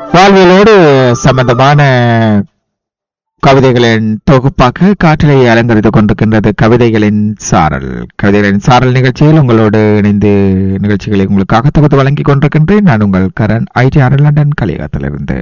வாழ்வியலோடு சம்பந்தமான கவிதைகளின் தொகுப்பாக காற்றலை அலங்கரித்துக் கொண்டிருக்கின்றது கவிதைகளின் சாரல் கவிதைகளின் சாரல் நிகழ்ச்சியில் உங்களோடு இணைந்து நிகழ்ச்சிகளை உங்களுக்காக தொகுத்து வழங்கிக் கொண்டிருக்கின்றேன் நான் உங்கள் கரண் ஐடிஆர் லண்டன் கலிகத்திலிருந்து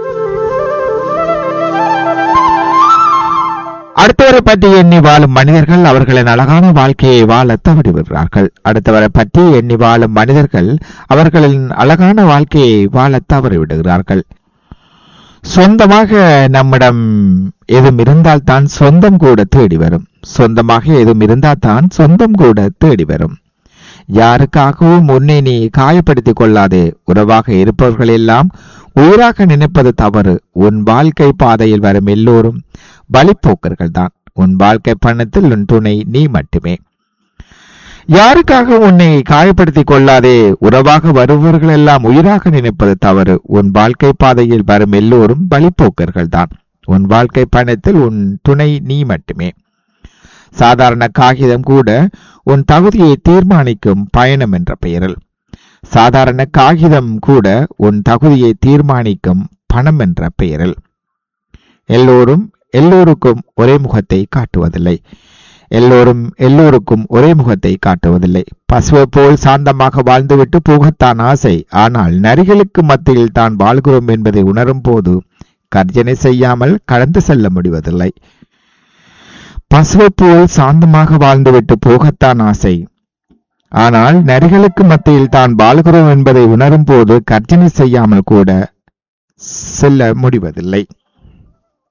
அடுத்தவரை பற்றி எண்ணி வாழும் மனிதர்கள் அவர்களின் அழகான வாழ்க்கையை வாழ தவறி வருகிறார்கள் அடுத்தவரை பற்றி எண்ணி வாழும் மனிதர்கள் அவர்களின் அழகான வாழ்க்கையை வாழ தவறி விடுகிறார்கள் சொந்தமாக நம்மிடம் எதுவும் இருந்தால் தான் சொந்தம் கூட தேடி வரும் சொந்தமாக எதுவும் இருந்தால் தான் சொந்தம் கூட தேடி வரும் யாருக்காகவும் உன்னை நீ காயப்படுத்திக் கொள்ளாதே உறவாக இருப்பவர்கள் எல்லாம் உயிராக நினைப்பது தவறு உன் வாழ்க்கை பாதையில் வரும் எல்லோரும் வழிப்போக்கர்கள் தான் உன் வாழ்க்கை பயணத்தில் உன் துணை நீ மட்டுமே யாருக்காக உன்னை காயப்படுத்திக் கொள்ளாதே உறவாக வருபவர்கள் எல்லாம் உயிராக நினைப்பது தவறு உன் வாழ்க்கை பாதையில் வரும் எல்லோரும் வழிப்போக்கர்கள் தான் உன் வாழ்க்கை பயணத்தில் உன் துணை நீ மட்டுமே சாதாரண காகிதம் கூட உன் தகுதியை தீர்மானிக்கும் பயணம் என்ற பெயரில் சாதாரண காகிதம் கூட உன் தகுதியை தீர்மானிக்கும் பணம் என்ற பெயரில் எல்லோரும் எல்லோருக்கும் ஒரே முகத்தை காட்டுவதில்லை எல்லோரும் எல்லோருக்கும் ஒரே முகத்தை காட்டுவதில்லை பசுவை போல் சாந்தமாக வாழ்ந்துவிட்டு போகத்தான் ஆசை ஆனால் நரிகளுக்கு மத்தியில் தான் வாழ்கிறோம் என்பதை உணரும் போது கர்ஜனை செய்யாமல் கடந்து செல்ல முடிவதில்லை பசுவை போல் சாந்தமாக வாழ்ந்துவிட்டு போகத்தான் ஆசை ஆனால் நரிகளுக்கு மத்தியில் தான் வாழ்கிறோம் என்பதை உணரும் போது கர்ஜனை செய்யாமல் கூட செல்ல முடிவதில்லை